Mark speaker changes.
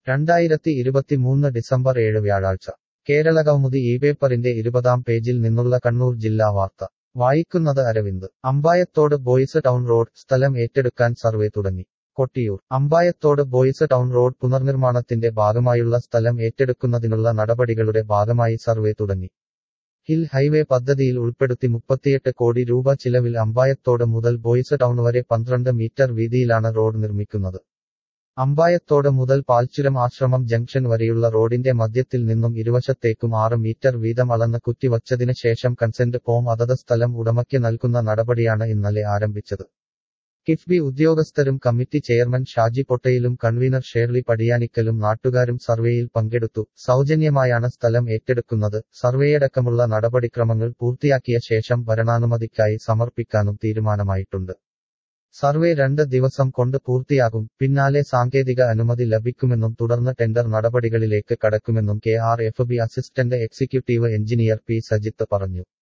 Speaker 1: രണ്ടായിരത്തി ഇരുപത്തിമൂന്ന് ഡിസംബർ ഏഴ് വ്യാഴാഴ്ച കേരളകൗമുദി ഈ പേപ്പറിന്റെ ഇരുപതാം പേജിൽ നിന്നുള്ള കണ്ണൂർ ജില്ലാ വാർത്ത വായിക്കുന്നത് Aravind Ambayathode Boys Town Road സ്ഥലം ഏറ്റെടുക്കാൻ സർവേ തുടങ്ങി Kottiyoor Ambayathode Boys Town Road പുനർനിർമ്മാണത്തിന്റെ ഭാഗമായുള്ള സ്ഥലം ഏറ്റെടുക്കുന്നതിനുള്ള നടപടികളുടെ ഭാഗമായി സർവേ തുടങ്ങി ഹിൽ ഹൈവേ പദ്ധതിയിൽ ഉൾപ്പെടുത്തി മുപ്പത്തിയെട്ട് കോടി രൂപ ചിലവിൽ അമ്പായത്തോട് മുതൽ ബോയ്സ് ടൗൺ വരെ പന്ത്രണ്ട് മീറ്റർ വീതിയിലാണ് റോഡ് നിർമ്മിക്കുന്നത് അമ്പായത്തോട് മുതൽ പാൽച്ചുരം ആശ്രമം ജംഗ്ഷൻ വരെയുള്ള റോഡിന്റെ മധ്യത്തിൽ നിന്നും ഇരുവശത്തേക്കും ആറ് മീറ്റർ വീതം അളന്ന് കുത്തിവച്ചതിന് ശേഷം കൺസെന്റ് ഫോം അതത് സ്ഥലം ഉടമയ്ക്ക് നൽകുന്ന നടപടിയാണ് ഇന്നലെ ആരംഭിച്ചത് കിഫ്ബി ഉദ്യോഗസ്ഥരും കമ്മിറ്റി ചെയർമാൻ ഷാജി പൊട്ടയിലും കൺവീനർ ഷേർലി പടിയാനിക്കലും നാട്ടുകാരും സർവേയിൽ പങ്കെടുത്തു സൗജന്യമായാണ് സ്ഥലം ഏറ്റെടുക്കുന്നത് സർവേയടക്കമുള്ള നടപടിക്രമങ്ങൾ പൂർത്തിയാക്കിയ ശേഷം ഭരണാനുമതിക്കായി സമർപ്പിക്കാനും തീരുമാനമായിട്ടുണ്ട് സർവേ രണ്ട് ദിവസം കൊണ്ട് പൂർത്തിയാകും പിന്നാലെ സാങ്കേതിക അനുമതി ലഭിക്കുമെന്നും തുടർന്ന് ടെൻഡർ നടപടികളിലേക്ക് കടക്കുമെന്നും K R F B assistant executive engineer P Sajith പറഞ്ഞു